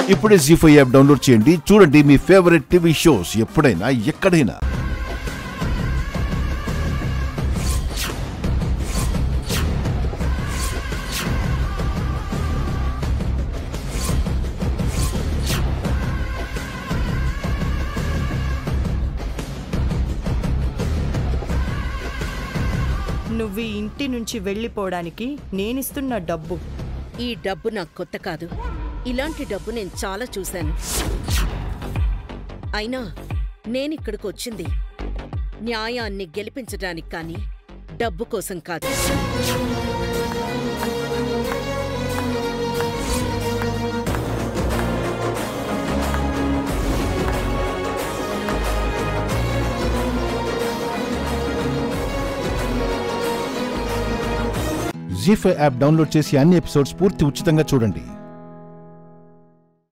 ఇప్పుడే G five app download చేయండి చూడండి మీ ఫేవరెట్ టీవీ షోస్ ఎప్పుడైనా ఎక్కడైనా నువ్వు ఈ ఇంటి నుంచి వెళ్ళిపోవడానికి నేనిస్తున్న డబ్బు ఈ డబ్బు నాకు కొత్త కాదు ఇలాంటి డబ్బు నేను చాలా చూశాను అయినా నేనిక్కడికి వచ్చింది న్యాయాన్ని గెలిపించడానికి కానీ డబ్బు కోసం కాదు జీ ఫైవ్ యాప్ డౌన్లోడ్ చేసి అన్ని ఎపిసోడ్స్ పూర్తి ఉచితంగా చూడండి